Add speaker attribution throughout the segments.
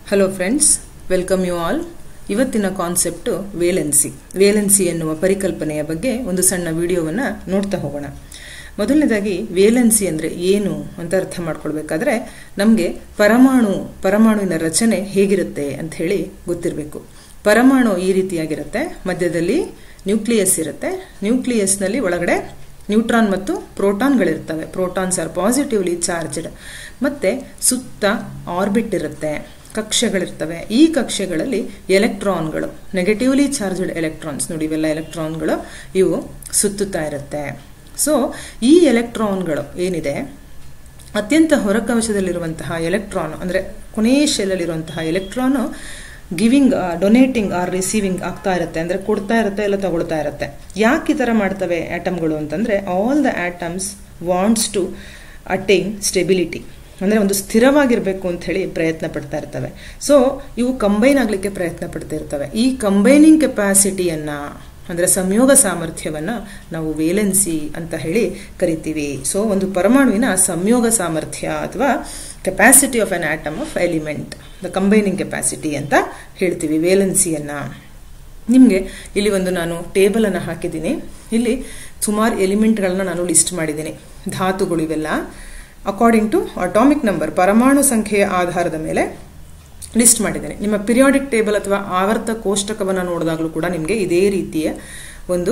Speaker 1: hello friends welcome you all ಇವತ್ತಿನ concept valency valency ಎನ್ನುವ ಪರಿಕಲ್ಪನೆಯ ಬಗ್ಗೆ ಒಂದು ಸಣ್ಣ ವಿಡಿಯೋವನ್ನು ನೋಡ್ತಾ ಹೋಗೋಣ ಮೊದಲನೇದಾಗಿ ವೇಲೆನ್ಸಿ ಅಂದರೆ ಏನು ಅಂತ ಅರ್ಥ ಮಾಡ್ಕೊಳ್ಬೇಕಾದ್ರೆ ನಮಗೆ ಪರಮಾಣು ಪರಮಾಣುವಿನ ರಚನೆ ಹೇಗಿರುತ್ತೆ ಅಂತ ಹೇಳಿ ಗೊತ್ತಿರಬೇಕು ಪರಮಾಣು ಈ ರೀತಿಯಾಗಿರುತ್ತೆ ಮಧ್ಯದಲ್ಲಿ ನ್ಯೂಕ್ಲಿಯಸ್ ಇರುತ್ತೆ ನ್ಯೂಕ್ಲಿಯಸ್ನಲ್ಲಿ ಒಳಗಡೆ ನ್ಯೂಟ್ರಾನ್ ಮತ್ತು ಪ್ರೋಟಾನ್ಗಳಿರ್ತವೆ ಪ್ರೋಟಾನ್ಸ್ ಆರ್ ಪಾಸಿಟಿವ್ಲಿ ಚಾರ್ಜ್ಡ್ ಮತ್ತೆ ಸುತ್ತ ಆರ್ಬಿಟ್ ಇರುತ್ತೆ ಕಕ್ಷೆಗಳಿರ್ತವೆ ಈ ಕಕ್ಷೆಗಳಲ್ಲಿ ಎಲೆಕ್ಟ್ರಾನ್ಗಳು ನೆಗೆಟಿವ್ಲಿ ಚಾರ್ಜ್ಡ್ ಎಲೆಕ್ಟ್ರಾನ್ಸ್ ನೋಡಿ ಇವೆಲ್ಲ ಎಲೆಕ್ಟ್ರಾನ್ಗಳು ಇವು ಸುತ್ತುತ್ತಾ ಇರುತ್ತೆ ಸೊ ಈ ಎಲೆಕ್ಟ್ರಾನ್ಗಳು ಏನಿದೆ ಅತ್ಯಂತ ಹೊರಕವಚದಲ್ಲಿರುವಂತಹ ಎಲೆಕ್ಟ್ರಾನ್ ಅಂದರೆ ಕೊನೆಯ ಶೆಲ್ಲಲ್ಲಿರುವಂತಹ electron giving donating or receiving ಆಗ್ತಾ ಇರುತ್ತೆ ಅಂದರೆ ಕೊಡ್ತಾ ಇರುತ್ತೆ ಎಲ್ಲ ತಗೊಳ್ತಾ ಇರುತ್ತೆ ಯಾಕೆ ಈ ಥರ ಮಾಡ್ತವೆ ಆಟಮ್ಗಳು ಅಂತಂದರೆ all the atoms wants to attain stability ಅಂದರೆ ಒಂದು ಸ್ಥಿರವಾಗಿರಬೇಕು ಅಂತ ಹೇಳಿ ಪ್ರಯತ್ನ ಪಡ್ತಾ ಇರ್ತವೆ ಸೊ ಇವು ಕಂಬೈನ್ ಆಗಲಿಕ್ಕೆ ಪ್ರಯತ್ನ ಪಡ್ತಾ ಇರ್ತವೆ ಈ ಕಂಬೈನಿಂಗ್ ಕೆಪಾಸಿಟಿಯನ್ನು ಅಂದರೆ ಸಂಯೋಗ ಸಾಮರ್ಥ್ಯವನ್ನು ನಾವು ವೇಲೆನ್ಸಿ ಅಂತ ಹೇಳಿ ಕರಿತೀವಿ ಸೊ ಒಂದು ಪರಮಾಣುವಿನ ಸಂಯೋಗ ಸಾಮರ್ಥ್ಯ ಅಥವಾ capacity of an atom of element the combining capacity ಅಂತ ಹೇಳ್ತೀವಿ ವೇಲೆನ್ಸಿಯನ್ನು ನಿಮಗೆ ಇಲ್ಲಿ ಒಂದು ನಾನು ಟೇಬಲನ್ನು ಹಾಕಿದ್ದೀನಿ ಇಲ್ಲಿ ಸುಮಾರು ಎಲಿಮೆಂಟ್ಗಳನ್ನ ನಾನು ಲಿಸ್ಟ್ ಮಾಡಿದ್ದೀನಿ ಧಾತುಗಳು ಇವೆಲ್ಲ ಅಕಾರ್ಡಿಂಗ್ ಟು ಅಟಾಮಿಕ್ ನಂಬರ್ ಪರಮಾಣು ಸಂಖ್ಯೆಯ ಆಧಾರದ ಮೇಲೆ ಲಿಸ್ಟ್ ಮಾಡಿದ್ದೇನೆ ನಿಮ್ಮ ಪಿರಿಯಾಡಿಕ್ ಟೇಬಲ್ ಅಥವಾ ಆವರ್ತ ಕೋಷ್ಟಕವನ್ನು ನೋಡಿದಾಗಲೂ ಕೂಡ ನಿಮಗೆ ಇದೇ ರೀತಿಯ ಒಂದು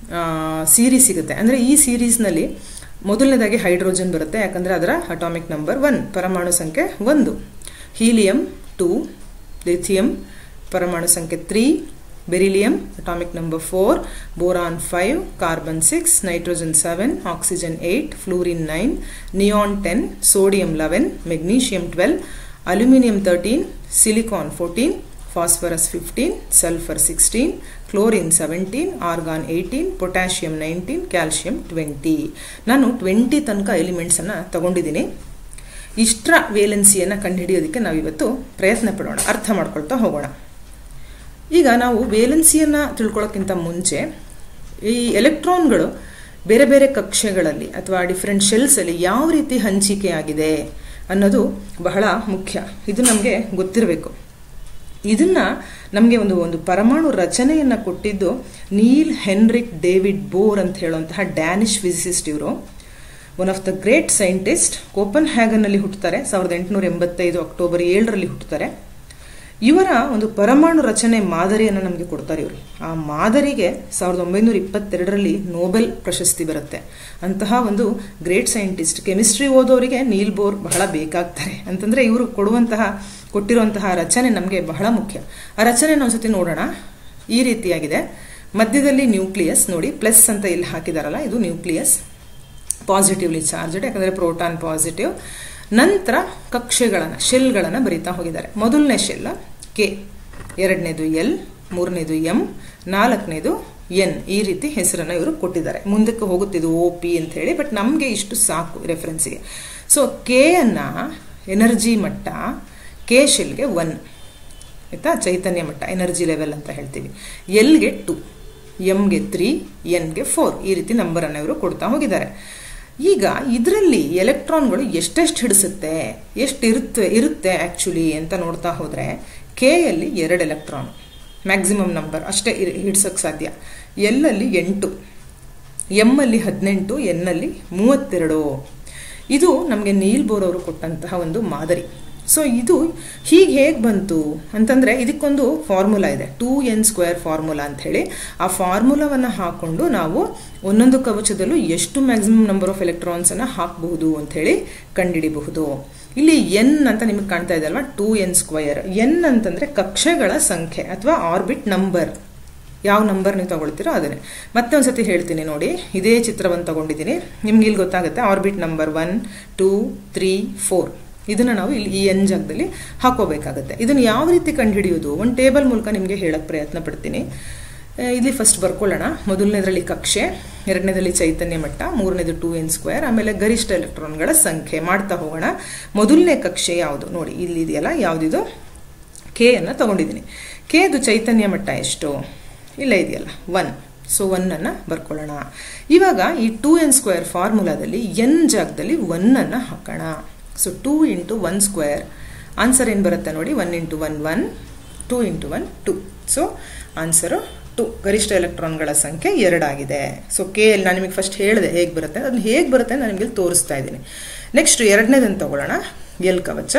Speaker 1: ಸೀರೀಸ್ ಸಿಗುತ್ತೆ ಅಂದರೆ ಈ ಸೀರೀಸ್ನಲ್ಲಿ ಮೊದಲನೇದಾಗಿ ಹೈಡ್ರೋಜನ್ ಬರುತ್ತೆ ಯಾಕಂದರೆ ಅದರ ಅಟಾಮಿಕ್ ನಂಬರ್ ಒನ್ ಪರಮಾಣು ಸಂಖ್ಯೆ ಒಂದು ಹೀಲಿಯಂ ಟೂ ಲಿಥಿಯಂ ಪರಮಾಣು ಸಂಖ್ಯೆ three beryllium atomic number four boron five carbon six nitrogen seven oxygen eight fluorine nine neon ten sodium eleven magnesium twelve aluminium thirteen silicon fourteen phosphorus fifteen sulphur sixteen chlorine seventeen argon eighteen potassium nineteen calcium twenty ನಾನು twenty ತನಕ ಎಲಿಮೆಂಟ್ಸನ್ನು ತಗೊಂಡಿದ್ದೀನಿ ಇಷ್ಟರ ವೇಲೆನ್ಸಿಯನ್ನು ಕಂಡುಹಿಡಿಯೋದಕ್ಕೆ ನಾವಿವತ್ತು ಪ್ರಯತ್ನ ಪಡೋಣ ಅರ್ಥ ಮಾಡ್ಕೊಳ್ತಾ ಹೋಗೋಣ ಈಗ ನಾವು ವೇಲೆನ್ಸಿಯನ್ನು ತಿಳ್ಕೊಳ್ಳೋಕ್ಕಿಂತ ಮುಂಚೆ ಈ ಎಲೆಕ್ಟ್ರಾನ್ಗಳು ಬೇರೆ ಬೇರೆ ಕಕ್ಷೆಗಳಲ್ಲಿ ಅಥವಾ ಡಿಫ್ರೆಂಟ್ ಶೆಲ್ಸಲ್ಲಿ ಯಾವ ರೀತಿ ಹಂಚಿಕೆ ಆಗಿದೆ ಅನ್ನೋದು ಬಹಳ ಮುಖ್ಯ ಇದು ನಮಗೆ ಗೊತ್ತಿರಬೇಕು ಇದನ್ನ ನಮಗೆ ಒಂದು ಒಂದು ಪರಮಾಣು ರಚನೆಯನ್ನು ಕೊಟ್ಟಿದ್ದು ನೀಲ್ ಹೆನ್ರಿಕ್ ಡೇವಿಡ್ ಬೋರ್ ಅಂತ ಹೇಳುವಂತಹ ಡ್ಯಾನಿಶ್ ಫಿಸಿಸಿಸ್ಟ್ ಇವರು one of the great scientist ಕೋಪನ್ ಹ್ಯಾಗನ್ನಲ್ಲಿ ಹುಟ್ಟುತ್ತಾರೆ ಸಾವಿರದ ಎಂಟುನೂರ ಎಂಬತ್ತೈದು ಅಕ್ಟೋಬರ್ ಏಳರಲ್ಲಿ ಹುಟ್ಟುತ್ತಾರೆ ಇವರ ಒಂದು ಪರಮಾಣು ರಚನೆ ಮಾದರಿಯನ್ನು ನಮಗೆ ಕೊಡ್ತಾರೆ ಇವರು ಆ ಮಾದರಿಗೆ ಸಾವಿರದ ಒಂಬೈನೂರ ಇಪ್ಪತ್ತೆರಡರಲ್ಲಿ ನೋಬೆಲ್ ಪ್ರಶಸ್ತಿ ಬರುತ್ತೆ ಅಂತಹ ಒಂದು ಗ್ರೇಟ್ ಸೈಂಟಿಸ್ಟ್ ಕೆಮಿಸ್ಟ್ರಿ ಓದೋರಿಗೆ ನೀಲ್ ಬೋರ್ ಬಹಳ ಬೇಕಾಗ್ತಾರೆ ಅಂತಂದ್ರೆ ಇವರು ಕೊಡುವಂತಹ ಕೊಟ್ಟಿರುವಂತಹ ರಚನೆ ನಮಗೆ ಬಹಳ ಮುಖ್ಯ ಆ ರಚನೆ ಒಂದ್ಸತಿ ನೋಡೋಣ ಈ ರೀತಿಯಾಗಿದೆ ಮಧ್ಯದಲ್ಲಿ ನ್ಯೂಕ್ಲಿಯಸ್ ನೋಡಿ ಪ್ಲಸ್ ಅಂತ ಇಲ್ಲಿ ಹಾಕಿದಾರಲ್ಲ ಇದು ನ್ಯೂಕ್ಲಿಯಸ್ ಪಾಸಿಟಿವ್ಲಿ ಚಾರ್ಜ್ಡ್ ಯಾಕಂದರೆ ಪ್ರೋಟಾನ್ ಪಾಸಿಟಿವ್ ನಂತರ ಕಕ್ಷೆಗಳನ್ನು ಶೆಲ್ಗಳನ್ನು ಬರೀತಾ ಹೋಗಿದ್ದಾರೆ ಮೊದಲನೇ ಶೆಲ್ ಕೆ ಎರಡನೇದು ಎಲ್ ಮೂರನೇದು ಎಂ ನಾಲ್ಕನೇದು ಎನ್ ಈ ರೀತಿ ಹೆಸರನ್ನು ಇವರು ಕೊಟ್ಟಿದ್ದಾರೆ ಮುಂದಕ್ಕೆ ಹೋಗುತ್ತಿದ್ದು ಓ ಪಿ ಅಂತ ಹೇಳಿ ಬಟ್ ನಮಗೆ ಇಷ್ಟು ಸಾಕು ರೆಫರೆನ್ಸ್ಗೆ ಸೊ ಕೆ ಅನ್ನ ಎನರ್ಜಿ ಮಟ್ಟ ಕೆ ಶೆಲ್ಗೆ ಒನ್ ಆಯ್ತಾ ಚೈತನ್ಯ ಮಟ್ಟ ಎನರ್ಜಿ ಲೆವೆಲ್ ಅಂತ ಹೇಳ್ತೀವಿ ಎಲ್ಗೆ ಟು ಎಂಗೆ ತ್ರೀ ಎನ್ಗೆ ಫೋರ್ ಈ ರೀತಿ ನಂಬರನ್ನು ಇವರು ಕೊಡ್ತಾ ಹೋಗಿದ್ದಾರೆ ಈಗ ಇದರಲ್ಲಿ ಎಲೆಕ್ಟ್ರಾನ್ಗಳು ಎಷ್ಟೆಷ್ಟು ಹಿಡಿಸುತ್ತೆ ಎಷ್ಟು ಇರುತ್ತೆ ಇರುತ್ತೆ ಆ್ಯಕ್ಚುಲಿ ಅಂತ ನೋಡ್ತಾ ಹೋದರೆ ಕೆ ಯಲ್ಲಿ ಎರಡು ಎಲೆಕ್ಟ್ರಾನ್ ಮ್ಯಾಕ್ಸಿಮಮ್ ನಂಬರ್ ಅಷ್ಟೇ ಹಿಡ್ಸೋಕ್ಕೆ ಸಾಧ್ಯ ಎಲ್ಲಲ್ಲಿ ಎಂಟು ಎಮ್ಮಲ್ಲಿ ಹದಿನೆಂಟು ಎನ್ನಲ್ಲಿ ಮೂವತ್ತೆರಡು ಇದು ನಮಗೆ ನೀಲ್ ಬೋರ್ ಅವರು ಕೊಟ್ಟಂತಹ ಒಂದು ಮಾದರಿ ಸೊ ಇದು ಹೀಗೆ ಹೇಗೆ ಬಂತು ಅಂತಂದರೆ ಇದಕ್ಕೊಂದು ಫಾರ್ಮುಲಾ ಇದೆ ಟೂ ಎನ್ ಸ್ಕ್ವೇರ್ ಫಾರ್ಮುಲಾ ಅಂತ ಹೇಳಿ ಆ ಫಾರ್ಮುಲಾವನ್ನು ಹಾಕ್ಕೊಂಡು ನಾವು ಒಂದೊಂದು ಕವಚದಲ್ಲೂ ಎಷ್ಟು ಮ್ಯಾಕ್ಸಿಮಮ್ ನಂಬರ್ ಆಫ್ ಎಲೆಕ್ಟ್ರಾನ್ಸನ್ನು ಹಾಕಬಹುದು ಅಂತ ಹೇಳಿ ಕಂಡುಹಿಡಿಬಹುದು ಇಲ್ಲಿ ಎನ್ ಅಂತ ನಿಮಗೆ ಕಾಣ್ತಾ ಇದೆ ಅಲ್ವಾ ಟೂ ಎನ್ ಸ್ಕ್ವಯರ್ ಎನ್ ಅಂತಂದರೆ ಕಕ್ಷೆಗಳ ಸಂಖ್ಯೆ ಅಥವಾ ಆರ್ಬಿಟ್ ನಂಬರ್ ಯಾವ ನಂಬರ್ ನೀವು ತಗೊಳ್ತೀರೋ ಅದನ್ನೇ ಮತ್ತೆ ಒಂದ್ಸತಿ ಹೇಳ್ತೀನಿ ನೋಡಿ ಇದೇ ಚಿತ್ರವನ್ನು ತಗೊಂಡಿದ್ದೀನಿ ನಿಮ್ಗೆ ಇಲ್ಲಿ ಗೊತ್ತಾಗುತ್ತೆ orbit number one two three four ಇದನ್ನು ನಾವು ಇಲ್ಲಿ ಈ ಎನ್ ಜಾಗದಲ್ಲಿ ಹಾಕೋಬೇಕಾಗುತ್ತೆ ಇದನ್ನು ಯಾವ ರೀತಿ ಕಂಡುಹಿಡಿಯೋದು ಒಂದು ಟೇಬಲ್ ಮೂಲಕ ನಿಮಗೆ ಹೇಳಕ್ಕೆ ಪ್ರಯತ್ನ ಪಡ್ತೀನಿ ಇಲ್ಲಿ ಫಸ್ಟ್ ಬರ್ಕೊಳ್ಳೋಣ ಮೊದಲನೇದರಲ್ಲಿ ಕಕ್ಷೆ ಎರಡನೇದಲ್ಲಿ ಚೈತನ್ಯ ಮಟ್ಟ ಮೂರನೇದು ಟೂ ಎನ್ ಸ್ಕ್ವೇರ್ ಆಮೇಲೆ ಗರಿಷ್ಠ ಎಲೆಕ್ಟ್ರಾನ್ಗಳ ಸಂಖ್ಯೆ ಮಾಡ್ತಾ ಹೋಗೋಣ ಮೊದಲನೇ ಕಕ್ಷೆ ಯಾವುದು ನೋಡಿ ಇಲ್ಲಿ ಇದೆಯಲ್ಲ ಯಾವುದಿದು ಕೆ ಅನ್ನು ತಗೊಂಡಿದ್ದೀನಿ ಕೆದು ಚೈತನ್ಯ ಮಟ್ಟ ಎಷ್ಟು ಇಲ್ಲ ಇದೆಯಲ್ಲ ಒನ್ ಸೊ ಒನ್ನನ್ನು ಬರ್ಕೊಳ್ಳೋಣ ಇವಾಗ ಈ ಟೂ ಎನ್ ಸ್ಕ್ವೇರ್ ಫಾರ್ಮುಲಾದಲ್ಲಿ ಎನ್ ಜಾಗದಲ್ಲಿ ಒನ್ನನ್ನು ಹಾಕೋಣ so two into one square answer ಏನು ಬರುತ್ತೆ ನೋಡಿ one into one one two into one two so answer two ಗರಿಷ್ಠ ಎಲೆಕ್ಟ್ರಾನ್ಗಳ ಸಂಖ್ಯೆ ಎರಡಾಗಿದೆ ಸೊ ಕೆ ಎಲ್ ನಾನು ನಿಮಗೆ ಫಸ್ಟ್ ಹೇಳಿದೆ ಹೇಗೆ ಬರುತ್ತೆ ಅದನ್ನ ಹೇಗೆ ಬರುತ್ತೆ ನಾನು ನಿಮಗೆ ತೋರಿಸ್ತಾ ಇದ್ದೀನಿ ನೆಕ್ಸ್ಟ್ ಎರಡನೇದನ್ನು ತಗೊಳ್ಳೋಣ ಎಲ್ ಕವಚ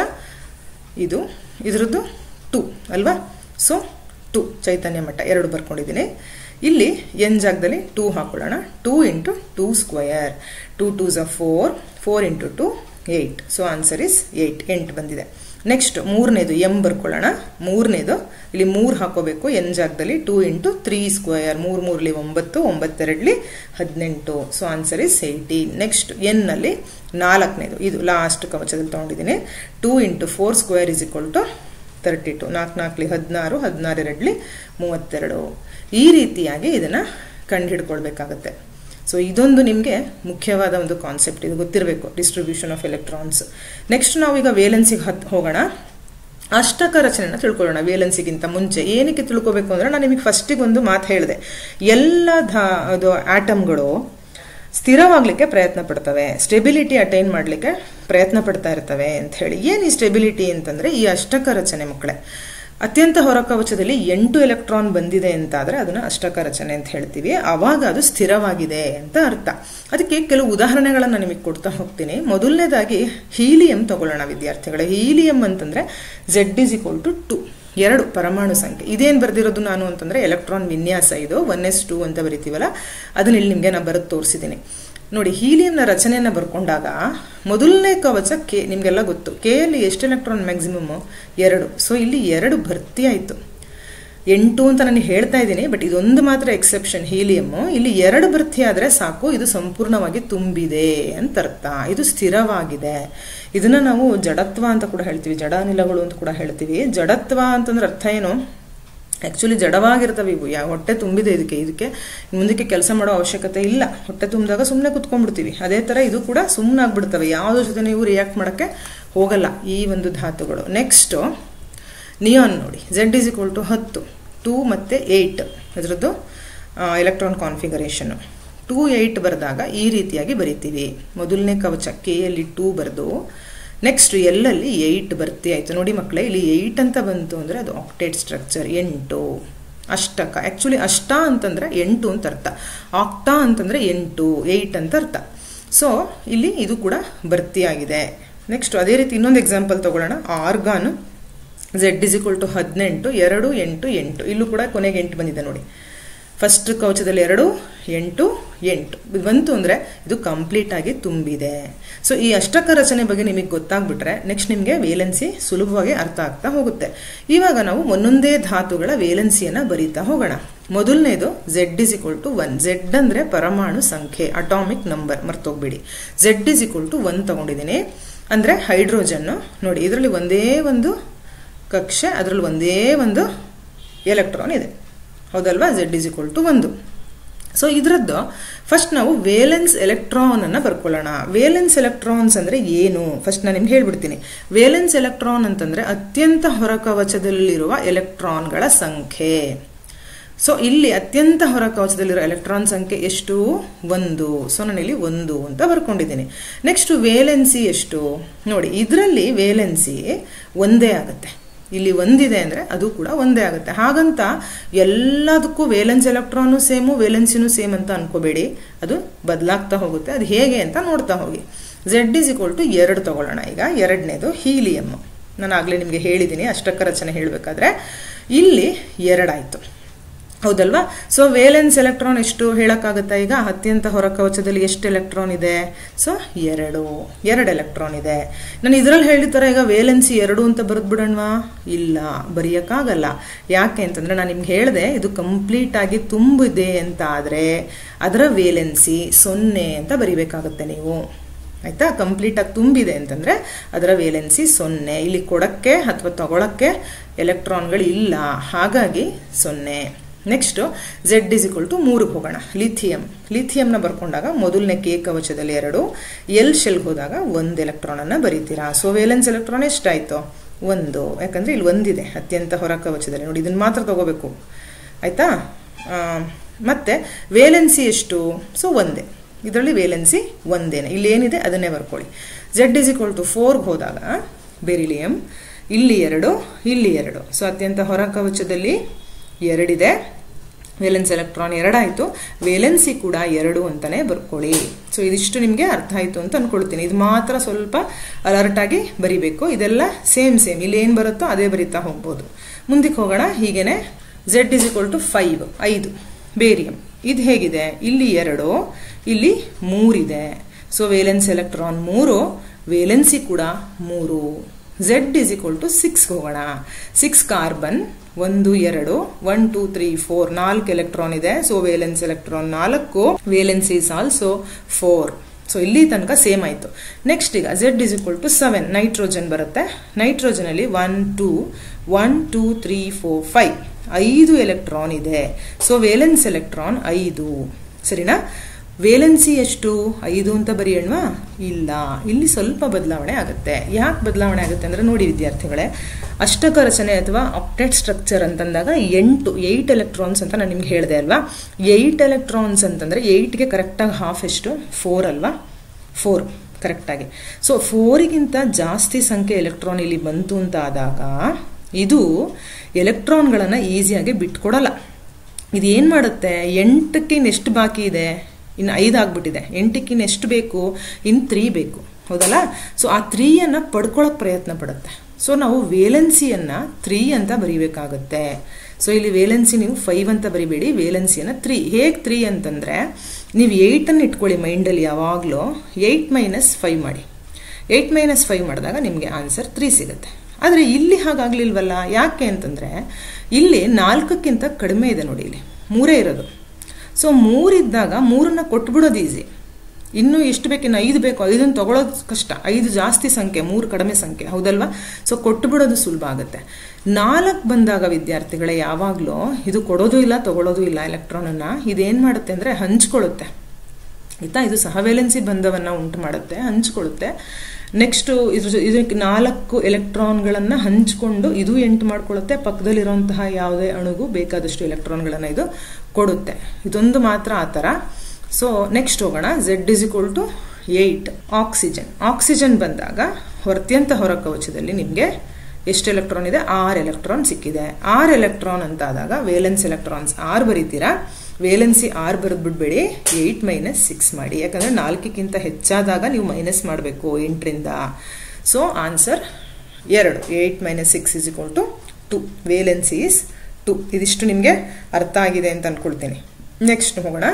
Speaker 1: ಇದು ಇದ್ರದ್ದು ಟು ಅಲ್ವಾ ಸೊ ಟು ಚೈತನ್ಯ ಮಟ್ಟ ಎರಡು ಬರ್ಕೊಂಡಿದ್ದೀನಿ ಇಲ್ಲಿ ಎನ್ ಜಾಗದಲ್ಲಿ ಟೂ ಹಾಕೊಳ್ಳೋಣ two into two square two two ಝ four four into two eight so answer is eight ಎಂಟು ಬಂದಿದೆ ನೆಕ್ಸ್ಟ್ ಮೂರನೇದು ಎಂ ಬರ್ಕೊಳ್ಳೋಣ ಮೂರನೇದು ಇಲ್ಲಿ ಮೂರು ಹಾಕೋಬೇಕು ಎನ್ ಜಾಗದಲ್ಲಿ ಟೂ ಇಂಟು ತ್ರೀ ಸ್ಕ್ವಯರ್ ಮೂರು ಮೂರಲಿ ಒಂಬತ್ತು ಒಂಬತ್ತೆರಡಲಿ ಹದಿನೆಂಟು so answer is eighteen next ಎನ್ನಲ್ಲಿ ನಾಲ್ಕನೇದು ಇದು ಲಾಸ್ಟ್ ಕವಚದಲ್ಲಿ ತೊಗೊಂಡಿದ್ದೀನಿ two into four square is equal to thirty two ನಾಲ್ಕು ನಾಲ್ಕಲಿ ಹದಿನಾರು ಹದಿನಾರು ಎರಡಲಿ ಮೂವತ್ತೆರಡು ಈ ರೀತಿಯಾಗಿ ಇದನ್ನು ಕಂಡುಹಿಡ್ಕೊಳ್ಬೇಕಾಗತ್ತೆ ಸೊ ಇದೊಂದು ನಿಮಗೆ ಮುಖ್ಯವಾದ ಒಂದು ಕಾನ್ಸೆಪ್ಟ್ ಇದು ಗೊತ್ತಿರಬೇಕು ಡಿಸ್ಟ್ರಿಬ್ಯೂಷನ್ ಆಫ್ ಎಲೆಕ್ಟ್ರಾನ್ಸ್ ನೆಕ್ಸ್ಟ್ ನಾವೀಗ ವೇಲೆನ್ಸಿಗೆ ಹತ್ ಹೋಗೋಣ ಅಷ್ಟಕ ರಚನೆನ ತಿಳ್ಕೊಳ್ಳೋಣ ವೇಲೆನ್ಸಿಗಿಂತ ಮುಂಚೆ ಏನಕ್ಕೆ ತಿಳ್ಕೊಬೇಕು ಅಂದ್ರೆ ನಾನು ನಿಮಗೆ ಫಸ್ಟಿಗೆ ಒಂದು ಮಾತು ಹೇಳಿದೆ ಎಲ್ಲ ಧಾ ಅದು ಆಟಮ್ಗಳು ಸ್ಥಿರವಾಗಲಿಕ್ಕೆ ಪ್ರಯತ್ನ ಪಡ್ತವೆ ಸ್ಟೆಬಿಲಿಟಿ ಅಟೈನ್ ಮಾಡಲಿಕ್ಕೆ ಪ್ರಯತ್ನ ಪಡ್ತಾ ಇರ್ತವೆ ಅಂತ ಹೇಳಿ ಏನು ಈ ಸ್ಟೆಬಿಲಿಟಿ ಅಂತಂದ್ರೆ ಈ ಅಷ್ಟಕ ರಚನೆ ಮಕ್ಕಳೇ ಅತ್ಯಂತ ಹೊರಕವಚದಲ್ಲಿ ಎಂಟು ಎಲೆಕ್ಟ್ರಾನ್ ಬಂದಿದೆ ಅಂತಾದ್ರೆ ಅದನ್ನ ಅಷ್ಟಕ ರಚನೆ ಅಂತ ಹೇಳ್ತೀವಿ ಅವಾಗ ಅದು ಸ್ಥಿರವಾಗಿದೆ ಅಂತ ಅರ್ಥ ಅದಕ್ಕೆ ಕೆಲವು ಉದಾಹರಣೆಗಳನ್ನು ನಿಮಗೆ ಕೊಡ್ತಾ ಹೋಗ್ತೀನಿ ಮೊದಲನೇದಾಗಿ ಹೀಲಿಯಂ ತಗೊಳ್ಳೋಣ ವಿದ್ಯಾರ್ಥಿಗಳೇ ಹೀಲಿಯಂ ಅಂತಂದ್ರೆ Z is equal to two ಎರಡು ಪರಮಾಣು ಸಂಖ್ಯೆ ಇದೇನು ಬರೆದಿರೋದು ನಾನು ಅಂತಂದ್ರೆ ಎಲೆಕ್ಟ್ರಾನ್ ವಿನ್ಯಾಸ ಇದು ಒನ್ ಎಸ್ ಟು ಅಂತ ಬರಿತೀವಲ್ಲ ಅದನ್ನ ಇಲ್ಲಿ ನಿಮಗೆ ನಾನು ಬರೆದು ತೋರಿಸಿದ್ದೀನಿ ನೋಡಿ ಹೀಲಿಯಂನ ರಚನೆಯನ್ನ ಬರ್ಕೊಂಡಾಗ ಮೊದಲನೇ ಕವಚ ಕೆ ನಿಮಗೆಲ್ಲ ಗೊತ್ತು ಕೆ ಅಲ್ಲಿ ಎಷ್ಟು ಎಲೆಕ್ಟ್ರಾನ್ ಮ್ಯಾಕ್ಸಿಮಮ್ ಎರಡು ಸೊ ಇಲ್ಲಿ ಎರಡು ಭರ್ತಿ ಆಯಿತು ಎಂಟು ಅಂತ ನಾನು ಹೇಳ್ತಾ ಇದ್ದೀನಿ ಬಟ್ ಇದೊಂದು ಮಾತ್ರ ಎಕ್ಸೆಪ್ಷನ್ ಹೀಲಿಯಮ್ಮು ಇಲ್ಲಿ ಎರಡು ಭರ್ತಿ ಆದರೆ ಸಾಕು ಇದು ಸಂಪೂರ್ಣವಾಗಿ ತುಂಬಿದೆ ಅಂತ ಅರ್ಥ ಇದು ಸ್ಥಿರವಾಗಿದೆ ಇದನ್ನ ನಾವು ಜಡತ್ವ ಅಂತ ಕೂಡ ಹೇಳ್ತೀವಿ ಜಡಾನಿಲಗಳು ಅಂತ ಕೂಡ ಹೇಳ್ತೀವಿ ಜಡತ್ವ ಅಂತಂದ್ರೆ ಅರ್ಥ ಏನು ಆ್ಯಕ್ಚುಲಿ ಜಡವಾಗಿರ್ತವೆ ಇವು ಯಾವ ಹೊಟ್ಟೆ ತುಂಬಿದೆ ಇದಕ್ಕೆ ಇದಕ್ಕೆ ಮುಂದಕ್ಕೆ ಕೆಲಸ ಮಾಡೋ ಅವಶ್ಯಕತೆ ಇಲ್ಲ ಹೊಟ್ಟೆ ತುಂಬಿದಾಗ ಸುಮ್ಮನೆ ಕುತ್ಕೊಂಡ್ಬಿಡ್ತೀವಿ ಅದೇ ಥರ ಇದು ಕೂಡ ಸುಮ್ಮನೆ ಆಗ್ಬಿಡ್ತವೆ ಯಾವುದ್ರ ಜೊತೆ ನೀವು ರಿಯಾಕ್ಟ್ ಮಾಡೋಕ್ಕೆ ಹೋಗಲ್ಲ ಈ ಒಂದು ಧಾತುಗಳು ನೆಕ್ಸ್ಟು ನಿಯಾನ್ ನೋಡಿ ಝೆಡ್ ಇಸ್ ಈಕ್ವಲ್ ಟು ಹತ್ತು ಟೂ ಮತ್ತು ಏಯ್ಟ್ ಅದರದ್ದು ಎಲೆಕ್ಟ್ರಾನ್ ಕಾನ್ಫಿಗರೇಷನು ಟೂ ಏಯ್ಟ್ ಬರೆದಾಗ ಈ ರೀತಿಯಾಗಿ ಬರಿತೀವಿ ಮೊದಲನೇ ಕವಚ ಕೆ ಅಲ್ಲಿ ಟೂ ಬರೆದು ನೆಕ್ಸ್ಟ್ ಎಲ್ಲಲ್ಲಿ ಏಯ್ಟ್ ಬರ್ತಿ ಆಯಿತು ನೋಡಿ ಮಕ್ಕಳೇ ಇಲ್ಲಿ ಏಯ್ಟ್ ಅಂತ ಬಂತು ಅಂದರೆ ಅದು ಆಕ್ಟೇಟ್ ಸ್ಟ್ರಕ್ಚರ್ ಎಂಟು ಅಷ್ಟಕ ಆ್ಯಕ್ಚುಲಿ ಅಷ್ಟ ಅಂತಂದರೆ ಎಂಟು ಅಂತ ಅರ್ಥ ಆಕ್ಟಾ ಅಂತಂದರೆ ಎಂಟು ಏಯ್ಟ್ ಅಂತ ಅರ್ಥ ಸೊ ಇಲ್ಲಿ ಇದು ಕೂಡ ಭರ್ತಿಯಾಗಿದೆ ನೆಕ್ಸ್ಟ್ ಅದೇ ರೀತಿ ಇನ್ನೊಂದು ಎಕ್ಸಾಂಪಲ್ ತಗೊಳ್ಳೋಣ argon Z is equal to ಹದಿನೆಂಟು ಎರಡು ಎಂಟು ಎಂಟು ಇಲ್ಲೂ ಕೂಡ ಕೊನೆಗೆ ಎಂಟು ಬಂದಿದೆ ನೋಡಿ ಫಸ್ಟ್ ಕವಚದಲ್ಲಿ ಎರಡು ಎಂಟು ಎಂಟು ಇದು ಬಂತು ಅಂದರೆ ಇದು ಕಂಪ್ಲೀಟ್ ಆಗಿ ತುಂಬಿದೆ ಸೊ ಈ ಅಷ್ಟಕ ರಚನೆ ಬಗ್ಗೆ ನಿಮಗೆ ಗೊತ್ತಾಗ್ಬಿಟ್ರೆ ನೆಕ್ಸ್ಟ್ ನಿಮಗೆ ವೇಲೆನ್ಸಿ ಸುಲಭವಾಗಿ ಅರ್ಥ ಆಗ್ತಾ ಹೋಗುತ್ತೆ ಇವಾಗ ನಾವು ಒಂದೊಂದೇ ಧಾತುಗಳ ವೇಲೆನ್ಸಿಯನ್ನು ಬರೀತಾ ಹೋಗೋಣ ಮೊದಲನೇದು Z is equal to one Z ಅಂದರೆ ಪರಮಾಣು ಸಂಖ್ಯೆ ಅಟಾಮಿಕ್ ನಂಬರ್ ಮರ್ತೋಗ್ಬೇಡಿ Z is equal to one ತಗೊಂಡಿದ್ದೀನಿ ಅಂದರೆ ಹೈಡ್ರೋಜನ್ನು ನೋಡಿ ಇದರಲ್ಲಿ ಒಂದೇ ಒಂದು ಕಕ್ಷೆ ಅದರಲ್ಲಿ ಒಂದೇ ಒಂದು ಎಲೆಕ್ಟ್ರಾನ್ ಇದೆ ಹೌದಲ್ವಾ ಝೆಡ್ ಇಸ್ ಈಕ್ವಲ್ ಟು ಒಂದು ಸೊ ಇದರದ್ದು ಫಸ್ಟ್ ನಾವು ವೇಲೆನ್ಸ್ ಎಲೆಕ್ಟ್ರಾನ್ ಅನ್ನ ಬರ್ಕೊಳ್ಳೋಣ ವೇಲೆನ್ಸ್ ಎಲೆಕ್ಟ್ರಾನ್ಸ್ ಅಂದ್ರೆ ಏನು ಫಸ್ಟ್ ನಾನು ನಿಮ್ಗೆ ಹೇಳ್ಬಿಡ್ತೀನಿ ವೇಲೆನ್ಸ್ ಎಲೆಕ್ಟ್ರಾನ್ ಅಂತಂದ್ರೆ ಅತ್ಯಂತ ಹೊರಕವಚದಲ್ಲಿರುವ ಎಲೆಕ್ಟ್ರಾನ್ಗಳ ಸಂಖ್ಯೆ ಸೊ ಇಲ್ಲಿ ಅತ್ಯಂತ ಹೊರ ಕವಚದಲ್ಲಿರೋ ಎಲೆಕ್ಟ್ರಾನ್ ಸಂಖ್ಯೆ ಎಷ್ಟು ಒಂದು ಸೊ ನಾನಿಲ್ಲಿ ಒಂದು ಅಂತ ಬರ್ಕೊಂಡಿದ್ದೀನಿ ನೆಕ್ಸ್ಟ್ ವೇಲೆನ್ಸಿ ಎಷ್ಟು ನೋಡಿ ಇದರಲ್ಲಿ ವೇಲೆನ್ಸಿ ಒಂದೇ ಆಗುತ್ತೆ ಇಲ್ಲಿ ಒಂದಿದೆ ಅಂದರೆ ಅದು ಕೂಡ ಒಂದೇ ಆಗುತ್ತೆ ಹಾಗಂತ ಎಲ್ಲದಕ್ಕೂ ವೇಲೆನ್ಸ್ ಎಲೆಕ್ಟ್ರಾನು ಸೇಮು ವೇಲೆನ್ಸಿನೂ ಸೇಮ್ ಅಂತ ಅನ್ಕೋಬೇಡಿ ಅದು ಬದಲಾಗ್ತಾ ಹೋಗುತ್ತೆ ಅದು ಹೇಗೆ ಅಂತ ನೋಡ್ತಾ ಹೋಗಿ ಝೆಡ್ ಇಸ್ ಈಕ್ವಲ್ ಟು ಎರಡು ತಗೊಳ್ಳೋಣ ಈಗ ಎರಡನೇದು ಹೀಲಿಯಮ್ ನಾನು ಆಗಲೇ ನಿಮಗೆ ಹೇಳಿದ್ದೀನಿ ಅಷ್ಟಕ್ಕ ರಚನೆ ಹೇಳಬೇಕಾದ್ರೆ ಇಲ್ಲಿ ಎರಡಾಯಿತು ಹೌದಲ್ವಾ ಸೊ ವೇಲೆನ್ಸ್ ಎಲೆಕ್ಟ್ರಾನ್ ಎಷ್ಟು ಹೇಳಕ್ಕಾಗತ್ತಾ ಈಗ ಅತ್ಯಂತ ಹೊರ ಕವಚದಲ್ಲಿ ಎಷ್ಟು ಎಲೆಕ್ಟ್ರಾನ್ ಇದೆ ಸೊ ಎರಡು ಎರಡು ಎಲೆಕ್ಟ್ರಾನ್ ಇದೆ ನಾನು ಇದರಲ್ಲಿ ಹೇಳಿದ ಈಗ ವೇಲೆನ್ಸಿ ಎರಡು ಅಂತ ಬರೆದ್ಬಿಡೋಣವಾ ಇಲ್ಲ ಬರೆಯೋಕ್ಕಾಗಲ್ಲ ಯಾಕೆ ಅಂತಂದ್ರೆ ನಾನು ನಿಮ್ಗೆ ಹೇಳಿದೆ ಇದು ಕಂಪ್ಲೀಟ್ ಆಗಿ ತುಂಬಿದೆ ಅಂತ ಆದರೆ ಅದರ ವೇಲೆನ್ಸಿ ಸೊನ್ನೆ ಅಂತ ಬರಿಬೇಕಾಗುತ್ತೆ ನೀವು ಆಯ್ತಾ ಕಂಪ್ಲೀಟ್ ಆಗಿ ತುಂಬಿದೆ ಅಂತಂದ್ರೆ ಅದರ ವೇಲೆನ್ಸಿ ಸೊನ್ನೆ ಇಲ್ಲಿ ಕೊಡಕ್ಕೆ ಅಥವಾ ತಗೊಳಕ್ಕೆ ಎಲೆಕ್ಟ್ರಾನ್ಗಳು ಇಲ್ಲ ಹಾಗಾಗಿ ಸೊನ್ನೆ next Z is equal to ಮೂರಿಗೆ ಹೋಗೋಣ ಲಿಥಿಯಂ ಲಿಥಿಯಂನ ಬರ್ಕೊಂಡಾಗ ಮೊದಲನೇ ಕೆ ಕವಚದಲ್ಲಿ ಎರಡು ಎಲ್ ಶೆಲ್ಗೆ ಹೋದಾಗ ಒಂದು ಎಲೆಕ್ಟ್ರಾನನ್ನು ಬರೀತೀರಾ ಸೊ ವೇಲೆನ್ಸ್ ಎಲೆಕ್ಟ್ರಾನ್ ಎಷ್ಟಾಯಿತು ಒಂದು ಯಾಕಂದರೆ ಇಲ್ಲಿ ಒಂದಿದೆ ಅತ್ಯಂತ ಹೊರ ಕವಚದಲ್ಲಿ ನೋಡಿ ಇದನ್ನು ಮಾತ್ರ ತಗೋಬೇಕು ಆಯಿತಾ ಮತ್ತೆ ವೇಲೆನ್ಸಿ ಎಷ್ಟು ಸೊ ಒಂದೇ ಇದರಲ್ಲಿ ವೇಲೆನ್ಸಿ ಒಂದೇನೆ ಇಲ್ಲಿ ಏನಿದೆ ಅದನ್ನೇ ಬರ್ಕೊಳ್ಳಿ ಝೆಡ್ ಇಸ್ ಇಕ್ವಲ್ ಟು ಫೋರ್ಗೆ ಹೋದಾಗ ಬೆರಿಲಿಯಂ ಇಲ್ಲಿ ಎರಡು ಇಲ್ಲಿ ಎರಡು ಸೊ ಅತ್ಯಂತ ಹೊರ ಕವಚದಲ್ಲಿ ಎರಡಿದೆ ವೇಲೆನ್ಸ್ ಎಲೆಕ್ಟ್ರಾನ್ ಎರಡಾಯಿತು ವೇಲೆನ್ಸಿ ಕೂಡ ಎರಡು ಅಂತಾನೆ ಬರ್ಕೊಳ್ಳಿ ಸೊ ಇದಿಷ್ಟು ನಿಮಗೆ ಅರ್ಥ ಆಯಿತು ಅಂತ ಅನ್ಕೊಳ್ತೀನಿ ಇದು ಮಾತ್ರ ಸ್ವಲ್ಪ ಅಲರ್ಟ್ ಆಗಿ ಬರಿಬೇಕು ಇದೆಲ್ಲ ಸೇಮ್ ಸೇಮ್ ಇಲ್ಲಿ ಏನು ಬರುತ್ತೋ ಅದೇ ಬರಿತಾ ಹೋಗ್ಬೋದು ಮುಂದಕ್ಕೆ ಹೋಗೋಣ ಹೀಗೇನೆ Z is equal to five ಐದು ಬೇರಿಯಂ ಇದು ಹೇಗಿದೆ ಇಲ್ಲಿ ಎರಡು ಇಲ್ಲಿ ಮೂರಿದೆ ಸೊ ವೇಲೆನ್ಸ್ ಎಲೆಕ್ಟ್ರಾನ್ ಮೂರು ವೇಲೆನ್ಸಿ ಕೂಡ ಮೂರು Z is equal to six ಹೋಗೋಣ ಸಿಕ್ಸ್ ಕಾರ್ಬನ್ ಒಂದು ಎರಡು ಒನ್ ಟೂ ತ್ರೀ ಫೋರ್ ನಾಲ್ಕು ಎಲೆಕ್ಟ್ರಾನ್ ಇದೆ ಸೊ ವೇಲೆನ್ಸ್ ಎಲೆಕ್ಟ್ರಾನ್ ನಾಲ್ಕು valence is also four so ಇಲ್ಲಿ ತನಕ ಸೇಮ್ ಆಯಿತು ನೆಕ್ಸ್ಟ್ ಈಗ Z is equal to seven nitrogen ಬರುತ್ತೆ ನೈಟ್ರೋಜನ್ ಅಲ್ಲಿ one two one two three four five ಐದು ಎಲೆಕ್ಟ್ರಾನ್ ಇದೆ ಸೊ ವೇಲೆನ್ಸ್ ಎಲೆಕ್ಟ್ರಾನ್ ಐದು ಸರಿನಾ ವೇಲೆನ್ಸಿ ಎಷ್ಟು ಐದು ಅಂತ ಬರೆಯೋಣವಾ ಇಲ್ಲ ಇಲ್ಲಿ ಸ್ವಲ್ಪ ಬದಲಾವಣೆ ಆಗುತ್ತೆ ಯಾಕೆ ಬದಲಾವಣೆ ಆಗುತ್ತೆ ಅಂದ್ರೆ ನೋಡಿ ವಿದ್ಯಾರ್ಥಿಗಳೇ ಅಷ್ಟಕ ರಚನೆ ಅಥವಾ ಅಪ್ಡೇಟ್ ಸ್ಟ್ರಕ್ಚರ್ ಅಂತಂದಾಗ ಎಂಟು ಏಯ್ಟ್ ಎಲೆಕ್ಟ್ರಾನ್ಸ್ ಅಂತ ನಾನು ನಿಮ್ಗೆ ಹೇಳಿದೆ ಅಲ್ವಾ ಏಯ್ಟ್ ಎಲೆಕ್ಟ್ರಾನ್ಸ್ ಅಂತಂದ್ರೆ ಏಯ್ಟ್ಗೆ ಕರೆಕ್ಟಾಗಿ ಹಾಫ್ ಎಷ್ಟು ಫೋರ್ ಅಲ್ವಾ ಫೋರ್ ಕರೆಕ್ಟಾಗಿ ಸೊ ಫೋರಿಗಿಂತ ಜಾಸ್ತಿ ಸಂಖ್ಯೆ ಎಲೆಕ್ಟ್ರಾನ್ ಇಲ್ಲಿ ಬಂತು ಅಂತ ಆದಾಗ ಇದು ಎಲೆಕ್ಟ್ರಾನ್ಗಳನ್ನು ಈಸಿಯಾಗಿ ಬಿಟ್ಕೊಡಲ್ಲ ಇದು ಏನು ಮಾಡುತ್ತೆ ಎಂಟಕ್ಕೆ ಎಷ್ಟು ಬಾಕಿ ಇದೆ ಇನ್ನು ಐದು ಆಗ್ಬಿಟ್ಟಿದೆ ಎಂಟಕ್ಕಿನ್ ಎಷ್ಟು ಬೇಕು ಇನ್ನು ತ್ರೀ ಬೇಕು ಹೌದಲ್ಲ ಸೊ ಆ ತ್ರೀಯನ್ನು ಪಡ್ಕೊಳ್ಳೋಕೆ ಪ್ರಯತ್ನ ಪಡುತ್ತೆ ಸೊ ನಾವು ವೇಲೆನ್ಸಿಯನ್ನು ತ್ರೀ ಅಂತ ಬರೀಬೇಕಾಗುತ್ತೆ ಸೊ ಇಲ್ಲಿ ವೇಲೆನ್ಸಿ ನೀವು ಫೈವ್ ಅಂತ ಬರಿಬೇಡಿ ವೇಲೆನ್ಸಿಯನ್ನು ತ್ರೀ ಹೇಗೆ ತ್ರೀ ಅಂತಂದರೆ ನೀವು ಏಯ್ಟನ್ನು ಇಟ್ಕೊಳ್ಳಿ ಮೈಂಡಲ್ಲಿ ಯಾವಾಗಲೂ ಏಯ್ಟ್ ಮೈನಸ್ ಫೈವ್ ಮಾಡಿ ಏಯ್ಟ್ ಮೈನಸ್ ಫೈವ್ ಮಾಡಿದಾಗ ನಿಮಗೆ ಆನ್ಸರ್ ತ್ರೀ ಸಿಗುತ್ತೆ ಆದರೆ ಇಲ್ಲಿ ಹಾಗಾಗ್ಲಿಲ್ವಲ್ಲ ಯಾಕೆ ಅಂತಂದರೆ ಇಲ್ಲಿ ನಾಲ್ಕಕ್ಕಿಂತ ಕಡಿಮೆ ಇದೆ ನೋಡಿ ಇಲ್ಲಿ ಮೂರೇ ಇರೋದು ಸೊ ಮೂರಿದ್ದಾಗ ಮೂರನ್ನ ಕೊಟ್ಬಿಡೋದು ಈಸಿ ಇನ್ನೂ ಎಷ್ಟು ಬೇಕು ಇನ್ನು ಐದು ಬೇಕು ಐದನ್ನು ತಗೊಳ್ಳೋದು ಕಷ್ಟ ಐದು ಜಾಸ್ತಿ ಸಂಖ್ಯೆ ಮೂರು ಕಡಿಮೆ ಸಂಖ್ಯೆ ಹೌದಲ್ವಾ ಸೊ ಕೊಟ್ಟುಬಿಡೋದು ಸುಲಭ ಆಗುತ್ತೆ ನಾಲ್ಕು ಬಂದಾಗ ವಿದ್ಯಾರ್ಥಿಗಳೇ ಯಾವಾಗಲೂ ಇದು ಕೊಡೋದು ಇಲ್ಲ ತಗೊಳ್ಳೋದು ಇಲ್ಲ ಎಲೆಕ್ಟ್ರಾನನ್ನು ಇದೇನು ಮಾಡುತ್ತೆ ಅಂದರೆ ಹಂಚ್ಕೊಳ್ಳುತ್ತೆ ಆಯಿತಾ ಇದು ಸಹವೇಲೆನ್ಸಿ ಬಂಧವನ್ನು ಉಂಟು ಮಾಡುತ್ತೆ ಹಂಚ್ಕೊಳ್ಳುತ್ತೆ ನೆಕ್ಸ್ಟು ಇದ್ರ ಇದಕ್ಕೆ ನಾಲ್ಕು ಎಲೆಕ್ಟ್ರಾನ್ಗಳನ್ನು ಹಂಚಿಕೊಂಡು ಇದು ಎಂಟು ಮಾಡ್ಕೊಳ್ಳುತ್ತೆ ಪಕ್ಕದಲ್ಲಿರುವಂತಹ ಯಾವುದೇ ಅಣುಗೂ ಬೇಕಾದಷ್ಟು ಎಲೆಕ್ಟ್ರಾನ್ಗಳನ್ನು ಇದು ಕೊಡುತ್ತೆ ಇದೊಂದು ಮಾತ್ರ ಆ ಥರ ಸೊ ನೆಕ್ಸ್ಟ್ ಹೋಗೋಣ Z is equal to eight oxygen oxygen ಬಂದಾಗ ಅತ್ಯಂತ ಹೊರ ಕವಚದಲ್ಲಿ ನಿಮಗೆ ಎಷ್ಟು ಎಲೆಕ್ಟ್ರಾನ್ ಇದೆ ಆರು ಎಲೆಕ್ಟ್ರಾನ್ ಸಿಕ್ಕಿದೆ ಆರು ಎಲೆಕ್ಟ್ರಾನ್ ಅಂತ ಆದಾಗ ವೇಲೆನ್ಸ್ ಎಲೆಕ್ಟ್ರಾನ್ಸ್ ಆರು ಬರೀತೀರಾ ವೇಲೆನ್ಸಿ ಆರು ಬರೆದು ಬಿಡಬೇಡಿ ಏಯ್ಟ್ ಮೈನಸ್ ಸಿಕ್ಸ್ ಮಾಡಿ ಯಾಕಂದರೆ ನಾಲ್ಕಕ್ಕಿಂತ ಹೆಚ್ಚಾದಾಗ ನೀವು ಮೈನಸ್ ಮಾಡಬೇಕು ಎಂಟರಿಂದ ಸೊ ಆನ್ಸರ್ ಎರಡು eight minus six is equal to two valency is two ಇದಿಷ್ಟು ನಿಮಗೆ ಅರ್ಥ ಆಗಿದೆ ಅಂತ ಅಂದ್ಕೊಳ್ತೀನಿ ನೆಕ್ಸ್ಟ್ ಹೋಗೋಣ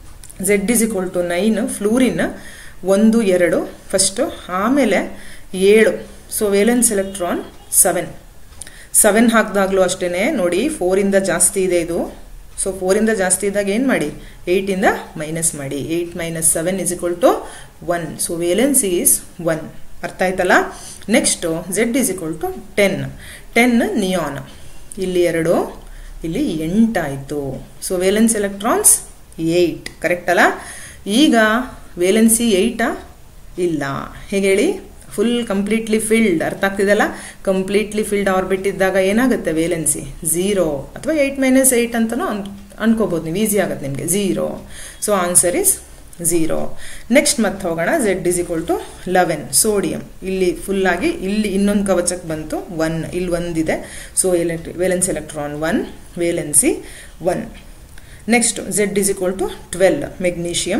Speaker 1: Z is equal to nine fluorine ಒಂದು ಎರಡು ಫಸ್ಟು ಆಮೇಲೆ ಏಳು so valence electron seven seven ಹಾಕಿದಾಗಲೂ ಅಷ್ಟೇ ನೋಡಿ ಫೋರಿಂದ ಜಾಸ್ತಿ ಇದೆ ಇದು ಸೊ ಫೋರಿಂದ ಜಾಸ್ತಿ ಇದ್ದಾಗ ಏನು ಮಾಡಿ ಏಯ್ಟಿಂದ ಮೈನಸ್ ಮಾಡಿ eight minus seven is equal to one so valence is one ಅರ್ಥ ಆಯ್ತಲ್ಲ next Z is equal to ten ten neon ಇಲ್ಲಿ ಎರಡು ಇಲ್ಲಿ ಎಂಟಾಯಿತು so valence electrons eight correct ಅಲ್ಲ ಈಗ ವೇಲೆನ್ಸಿ ಏಯ್ಟಾ ಇಲ್ಲ ಹೇಗೆ ಹೇಳಿ ಫುಲ್ ಕಂಪ್ಲೀಟ್ಲಿ ಫಿಲ್ಡ್ ಅರ್ಥ ಆಗ್ತಿದೆಲ್ಲ ಕಂಪ್ಲೀಟ್ಲಿ ಫಿಲ್ಡ್ ಆರ್ಬಿಟ್ ಇದ್ದಾಗ ಏನಾಗುತ್ತೆ ವೇಲೆನ್ಸಿ ಝೀರೋ ಅಥವಾ ಏಯ್ಟ್ ಮೈನಸ್ ಏಯ್ಟ್ ಅಂತಲೂ ಅನ್ ಅನ್ಕೋಬೋದು ನೀವು ಈಸಿ ಆಗುತ್ತೆ ನಿಮಗೆ zero so answer is zero next ಮತ್ತೆ ಹೋಗೋಣ Z is equal to eleven sodium ಇಲ್ಲಿ ಫುಲ್ಲಾಗಿ ಇಲ್ಲಿ ಇನ್ನೊಂದು ಕವಚಕ್ಕೆ ಬಂತು ಒನ್ ಇಲ್ಲಿ ಒಂದಿದೆ ಸೊ ಎಲೆಕ್ಟ್ರಿ valence electron one valency one next Z is equal to twelve magnesium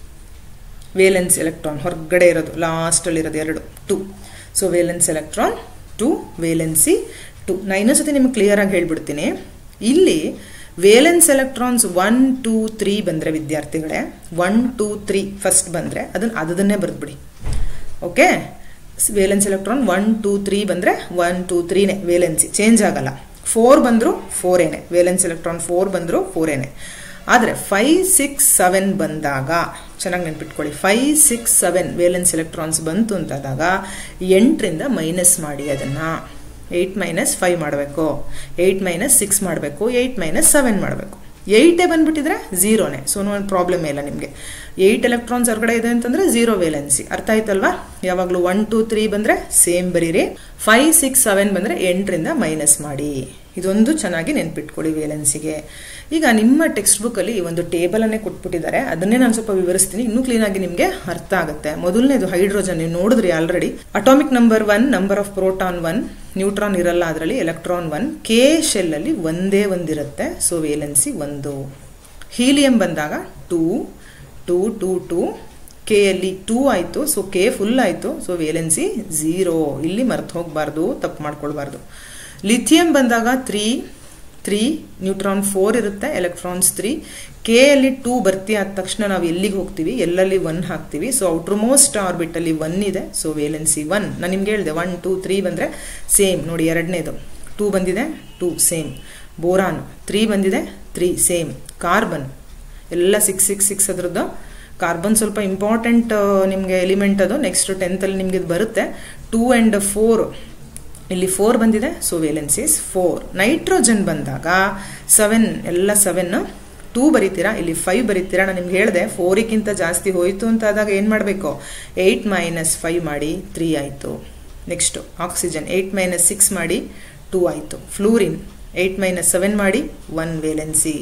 Speaker 1: valence electron ಹೊರಗಡೆ ಇರೋದು ಲಾಸ್ಟಲ್ಲಿರೋದು ಎರಡು two so valence electron two valency two ನಾ ಇನ್ನೊಂದು ಸತಿ ನಿಮ್ಗೆ ಕ್ಲಿಯರಾಗಿ ಹೇಳ್ಬಿಡ್ತೀನಿ ಇಲ್ಲಿ valence electrons one two three ಬಂದರೆ ವಿದ್ಯಾರ್ಥಿಗಳೇ ಒನ್ ಟೂ ತ್ರೀ ಫಸ್ಟ್ ಬಂದರೆ ಅದನ್ನು ಅದನ್ನೇ ಬರೆದ್ಬಿಡಿ okay valence electron one two three ಬಂದರೆ ಒನ್ ಟೂ ತ್ರೀನೇ ವೇಲೆನ್ಸಿ ಚೇಂಜ್ ಆಗಲ್ಲ ಫೋರ್ ಬಂದರೂ ಫೋರೇನೆ ವೇಲೆನ್ಸ್ ಎಲೆಕ್ಟ್ರಾನ್ ಫೋರ್ ಬಂದರೂ ಫೋರೇನೆ ಆದರೆ ಫೈವ್ ಸಿಕ್ಸ್ ಸೆವೆನ್ ಬಂದಾಗ ಚೆನ್ನಾಗಿ ನೆನ್ಪಿಟ್ಕೊಳ್ಳಿ five six seven valence electrons ಬಂತು ಅಂತಾದಾಗ ಎಂಟರಿಂದ ಮೈನಸ್ ಮಾಡಿ ಅದನ್ನು ಏಯ್ಟ್ ಮೈನಸ್ ಫೈವ್ ಮಾಡಬೇಕು ಏಯ್ಟ್ ಮೈನಸ್ ಸಿಕ್ಸ್ ಮಾಡಬೇಕು ಏಯ್ಟ್ ಮೈನಸ್ ಸೆವೆನ್ ಮಾಡಬೇಕು ಏಯ್ಟೇ ಬಂದ್ಬಿಟ್ಟಿದ್ರೆ ಝೀರೋನೇ ಸೊ ಒಂದು ಪ್ರಾಬ್ಲಮ್ ಇಲ್ಲ ನಿಮಗೆ ಏಯ್ಟ್ ಎಲೆಕ್ಟ್ರಾನ್ಸ್ ಹೊರಗಡೆ ಇದೆ ಅಂತಂದ್ರೆ ಝೀರೋ ವೇಲೆನ್ಸಿ ಅರ್ಥ ಆಯ್ತಲ್ವಾ ಯಾವಾಗಲೂ ಒನ್ ಟೂ ತ್ರೀ ಬಂದರೆ ಸೇಮ್ ಬರೀರಿ ಫೈವ್ ಸಿಕ್ಸ್ ಸೆವೆನ್ ಬಂದರೆ ಎಂಟರಿಂದ ಮೈನಸ್ ಮಾಡಿ ಇದೊಂದು ಚೆನ್ನಾಗಿ ನೆನ್ಪಿಟ್ಕೊಳ್ಳಿ ವೇಲೆನ್ಸಿಗೆ ಈಗ ನಿಮ್ಮ ಟೆಕ್ಸ್ಟ್ ಬುಕ್ಕಲ್ಲಿ ಒಂದು ಟೇಬಲನ್ನೇ ಕೊಟ್ಬಿಟ್ಟಿದ್ದಾರೆ ಅದನ್ನೇ ನಾನು ಸ್ವಲ್ಪ ವಿವರಿಸ್ತೀನಿ ಇನ್ನೂ ಕ್ಲೀನಾಗಿ ನಿಮಗೆ ಅರ್ಥ ಆಗುತ್ತೆ ಮೊದಲನೇದು ಹೈಡ್ರೋಜನ್ ನೀವು ನೋಡಿದ್ರಿ already atomic number one number of proton one neutron ಇರಲ್ಲ ಅದರಲ್ಲಿ ಎಲೆಕ್ಟ್ರಾನ್ ಒನ್ ಕೆ ಶೆಲ್ಲಲ್ಲಿ ಒಂದೇ ಒಂದಿರುತ್ತೆ ಸೊ ವೇಲೆನ್ಸಿ ಒಂದು ಹೀಲಿಯಂ ಬಂದಾಗ two two two two K ಅಲ್ಲಿ ಟೂ ಆಯಿತು ಸೊ ಕೆ ಫುಲ್ ಆಯಿತು ಸೊ ವೇಲೆನ್ಸಿ ಝೀರೋ ಇಲ್ಲಿ ಮರ್ತು ಹೋಗಬಾರ್ದು ತಪ್ಪು ಮಾಡ್ಕೊಳ್ಬಾರ್ದು ಲಿಥಿಯಂ ಬಂದಾಗ ತ್ರೀ ತ್ರೀ ನ್ಯೂಟ್ರಾನ್ ಫೋರ್ ಇರುತ್ತೆ ಎಲೆಕ್ಟ್ರಾನ್ಸ್ ತ್ರೀ ಕೆ ಅಲ್ಲಿ ಟೂ ಬರ್ತಿ ಆದ ತಕ್ಷಣ ನಾವು ಎಲ್ಲಿಗೆ ಹೋಗ್ತೀವಿ ಎಲ್ಲಲ್ಲಿ ಒನ್ ಹಾಕ್ತೀವಿ ಸೊ ಔಟ್ರಮೋಸ್ಟ್ ಆರ್ಬಿಟಲ್ಲಿ ಒನ್ ಇದೆ ಸೊ ವೇಲೆನ್ಸಿ ಒನ್ ನಾನು ನಿಮ್ಗೆ ಹೇಳಿದೆ ಒನ್ ಟೂ ತ್ರೀ ಬಂದರೆ ಸೇಮ್ ನೋಡಿ ಎರಡನೇದು ಟೂ ಬಂದಿದೆ ಟೂ ಸೇಮ್ ಬೋರಾನ್ ತ್ರೀ ಬಂದಿದೆ ತ್ರೀ ಸೇಮ್ ಕಾರ್ಬನ್ ಎಲ್ಲ ಸಿಕ್ಸ್ ಸಿಕ್ಸ್ ಸಿಕ್ಸ್ ಅದ್ರದ್ದು ಕಾರ್ಬನ್ ಸ್ವಲ್ಪ ಇಂಪಾರ್ಟೆಂಟ್ ನಿಮಗೆ ಎಲಿಮೆಂಟ್ ಅದು ನೆಕ್ಸ್ಟ್ ಟೆಂತಲ್ಲಿ ನಿಮಗೆ ಇದು ಬರುತ್ತೆ ಟೂ ಆ್ಯಂಡ್ ಫೋರ್ ಇಲ್ಲಿ ಫೋರ್ ಬಂದಿದೆ ಸೊ ವೇಲೆನ್ಸಿಸ್ ಫೋರ್ ನೈಟ್ರೋಜನ್ ಬಂದಾಗ ಸೆವೆನ್ ಎಲ್ಲ ಸೆವೆನ್ ಟೂ ಬರೀತೀರಾ ಇಲ್ಲಿ ಫೈವ್ ಬರೀತೀರಾ ನಾನು ನಿಮ್ಗೆ ಹೇಳಿದೆ ಫೋರಿಗಿಂತ ಜಾಸ್ತಿ ಹೋಯಿತು ಅಂತ ಆದಾಗ ಏನು ಮಾಡಬೇಕು ಏಯ್ಟ್ ಮೈನಸ್ ಫೈವ್ ಮಾಡಿ ತ್ರೀ ಆಯಿತು next oxygen eight minus six ಮಾಡಿ ಟೂ ಆಯಿತು ಫ್ಲೂರಿನ್ ಏಯ್ಟ್ ಮೈನಸ್ ಸೆವೆನ್ ಮಾಡಿ ಒನ್ ವೇಲೆನ್ಸಿ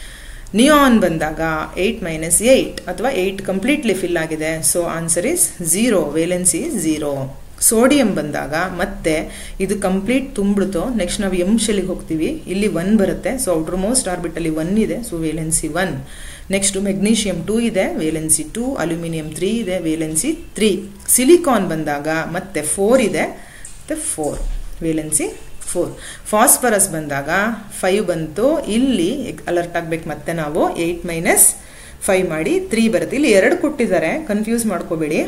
Speaker 1: ನಿಯಾನ್ ಬಂದಾಗ ಏಯ್ಟ್ ಮೈನಸ್ ಏಯ್ಟ್ ಅಥವಾ ಏಯ್ಟ್ ಕಂಪ್ಲೀಟ್ಲಿ ಫಿಲ್ ಆಗಿದೆ so answer is zero valency zero sodium ಬಂದಾಗ ಮತ್ತೆ ಇದು ಕಂಪ್ಲೀಟ್ ತುಂಬಿಡ್ತು ನೆಕ್ಸ್ಟ್ ನಾವು ಎಂ ಶೆಲ್ಲಿಗೆ ಹೋಗ್ತೀವಿ ಇಲ್ಲಿ ಒನ್ ಬರುತ್ತೆ ಸೊ ಔಟ್ರ್ ಮೋಸ್ಟ್ ಆರ್ಬಿಟಲ್ಲಿ ಒನ್ ಇದೆ so valency one next magnesium two ಇದೆ ವೇಲೆನ್ಸಿ ಟೂ ಅಲ್ಯೂಮಿನಿಯಂ ತ್ರೀ ಇದೆ ವೇಲೆನ್ಸಿ ತ್ರೀ ಸಿಲಿಕಾನ್ ಬಂದಾಗ ಮತ್ತೆ ಫೋರ್ ಇದೆ ಮತ್ತೆ ಫೋರ್ ವೇಲೆನ್ಸಿ ಫೋರ್ ಫಾಸ್ಫರಸ್ ಬಂದಾಗ ಫೈವ್ ಬಂತು ಇಲ್ಲಿ ಅಲರ್ಟ್ ಆಗ್ಬೇಕು ಮತ್ತೆ ನಾವು ಏಯ್ಟ್ ಮೈನಸ್ ಫೈವ್ ಮಾಡಿ ತ್ರೀ ಬರುತ್ತೆ ಇಲ್ಲಿ ಎರಡು ಕೊಟ್ಟಿದ್ದಾರೆ ಕನ್ಫ್ಯೂಸ್ ಮಾಡ್ಕೋಬೇಡಿ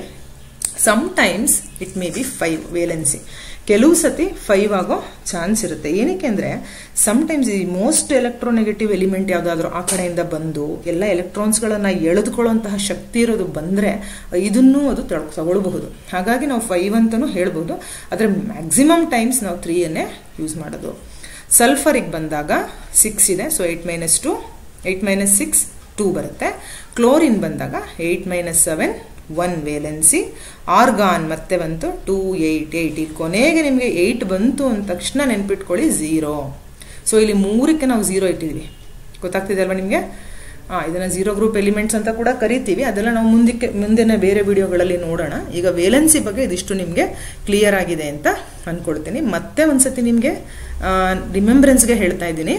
Speaker 1: sometimes it may be five valency ಕೆಲವು ಸತಿ ಫೈವ್ ಆಗೋ ಚಾನ್ಸ್ ಇರುತ್ತೆ ಏನಕ್ಕೆ ಅಂದರೆ ಸಮ್ಟೈಮ್ಸ್ ಈ ಮೋಸ್ಟ್ ಎಲೆಕ್ಟ್ರೋನೆಗೆಟಿವ್ ಎಲಿಮೆಂಟ್ ಯಾವುದಾದ್ರೂ ಆ ಕಡೆಯಿಂದ ಬಂದು ಎಲ್ಲ ಎಲೆಕ್ಟ್ರಾನ್ಸ್ಗಳನ್ನು ಎಳೆದುಕೊಳ್ಳುವಂತಹ ಶಕ್ತಿ ಇರೋದು ಬಂದರೆ ಇದನ್ನೂ ಅದು ತಗೊಳ್ಬಹುದು ಹಾಗಾಗಿ ನಾವು ಫೈವ್ ಅಂತಲೂ ಹೇಳ್ಬೋದು ಆದರೆ ಮ್ಯಾಕ್ಸಿಮಮ್ ಟೈಮ್ಸ್ ನಾವು ತ್ರೀಯನ್ನೇ ಯೂಸ್ ಮಾಡೋದು ಸಲ್ಫರಿಗೆ ಬಂದಾಗ ಸಿಕ್ಸ್ ಇದೆ so eight minus two eight minus six two ಬರುತ್ತೆ ಕ್ಲೋರಿನ್ ಬಂದಾಗ eight minus seven one valency argon ಮತ್ತೆ ಬಂತು ಟೂ ಏಯ್ಟ್ ಏಯ್ಟ್ ಇಲ್ಲಿ ಕೊನೆಗೆ ನಿಮಗೆ ಏಯ್ಟ್ ಬಂತು ಅಂದ ತಕ್ಷಣ ನೆನ್ಪಿಟ್ಕೊಳ್ಳಿ ಝೀರೋ ಸೊ ಇಲ್ಲಿ ಮೂರಕ್ಕೆ ನಾವು ಝೀರೋ ಇಟ್ಟಿದ್ವಿ ಗೊತ್ತಾಗ್ತಿದೆ ಅಲ್ವಾ ನಿಮಗೆ ಹಾಂ ಇದನ್ನು ಝೀರೋ ಗ್ರೂಪ್ ಎಲಿಮೆಂಟ್ಸ್ ಅಂತ ಕೂಡ ಕರಿತೀವಿ ಅದೆಲ್ಲ ನಾವು ಮುಂದಕ್ಕೆ ಮುಂದಿನ ಬೇರೆ ವಿಡಿಯೋಗಳಲ್ಲಿ ನೋಡೋಣ ಈಗ ವೇಲೆನ್ಸಿ ಬಗ್ಗೆ ಇದಿಷ್ಟು ನಿಮಗೆ ಕ್ಲಿಯರ್ ಆಗಿದೆ ಅಂತ ಅಂದ್ಕೊಳ್ತೀನಿ ಮತ್ತೆ ಒಂದ್ಸತಿ ನಿಮಗೆ ರಿಮೆಂಬ್ರೆನ್ಸ್ಗೆ ಹೇಳ್ತಾ ಇದ್ದೀನಿ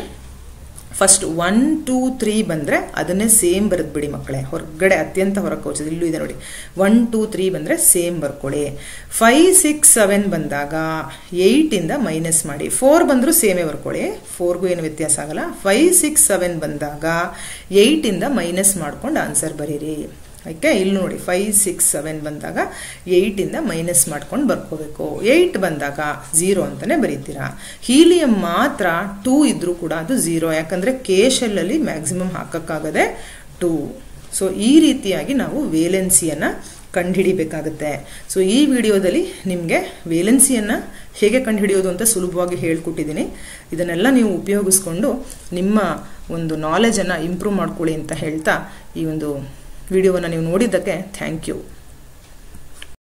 Speaker 1: ಫಸ್ಟ್ ಒನ್ ಟೂ ತ್ರೀ ಬಂದರೆ ಅದನ್ನೇ ಸೇಮ್ ಬರೆದ್ಬಿಡಿ ಮಕ್ಕಳೇ ಹೊರಗಡೆ ಅತ್ಯಂತ ಹೊರಗೆ ಕೋಚಿದೆ ಇಲ್ಲೂ ಇದೆ ನೋಡಿ ಒನ್ ಟೂ ತ್ರೀ ಬಂದರೆ ಸೇಮ್ ಬರ್ಕೊಳ್ಳಿ ಫೈವ್ ಸಿಕ್ಸ್ ಸೆವೆನ್ ಬಂದಾಗ ಏಯ್ಟಿಂದ ಮೈನಸ್ ಮಾಡಿ ಫೋರ್ ಬಂದರೂ ಸೇಮೇ ಬರ್ಕೊಳ್ಳಿ ಫೋರ್ಗೂ ಏನು ವ್ಯತ್ಯಾಸ ಆಗಲ್ಲ ಫೈವ್ ಸಿಕ್ಸ್ ಸೆವೆನ್ ಬಂದಾಗ ಏಯ್ಟಿಂದ ಮೈನಸ್ ಮಾಡ್ಕೊಂಡು ಆನ್ಸರ್ ಬರೀರಿ ಓಕೆ ಇಲ್ಲಿ ನೋಡಿ ಫೈವ್ ಸಿಕ್ಸ್ ಸೆವೆನ್ ಬಂದಾಗ ಏಯ್ಟಿಂದ ಮೈನಸ್ ಮಾಡ್ಕೊಂಡು ಬರ್ಕೋಬೇಕು ಏಯ್ಟ್ ಬಂದಾಗ ಝೀರೋ ಅಂತಲೇ ಬರೀತೀರಾ ಹೀಲಿಯಂ ಮಾತ್ರ ಟೂ ಇದ್ರೂ ಕೂಡ ಅದು ಝೀರೋ ಯಾಕಂದರೆ ಕೆ ಶೆಲ್ಲಲ್ಲಿ ಮ್ಯಾಕ್ಸಿಮಮ್ ಹಾಕೋಕ್ಕಾಗದೆ ಟೂ ಸೊ ಈ ರೀತಿಯಾಗಿ ನಾವು ವೇಲೆನ್ಸಿಯನ್ನು ಕಂಡುಹಿಡಿಬೇಕಾಗುತ್ತೆ ಸೊ ಈ ವಿಡಿಯೋದಲ್ಲಿ ನಿಮಗೆ ವೇಲೆನ್ಸಿಯನ್ನು ಹೇಗೆ ಕಂಡುಹಿಡಿಯೋದು ಅಂತ ಸುಲಭವಾಗಿ ಹೇಳ್ಕೊಟ್ಟಿದ್ದೀನಿ ಇದನ್ನೆಲ್ಲ ನೀವು ಉಪಯೋಗಿಸ್ಕೊಂಡು ನಿಮ್ಮ ಒಂದು ನಾಲೆಜನ್ನು ಇಂಪ್ರೂವ್ ಮಾಡ್ಕೊಳ್ಳಿ ಅಂತ ಹೇಳ್ತಾ ಈ ಒಂದು ವಿಡಿಯೋವನ್ನು ನೀವು ನೋಡಿದ್ದಕ್ಕೆ ಥ್ಯಾಂಕ್ ಯು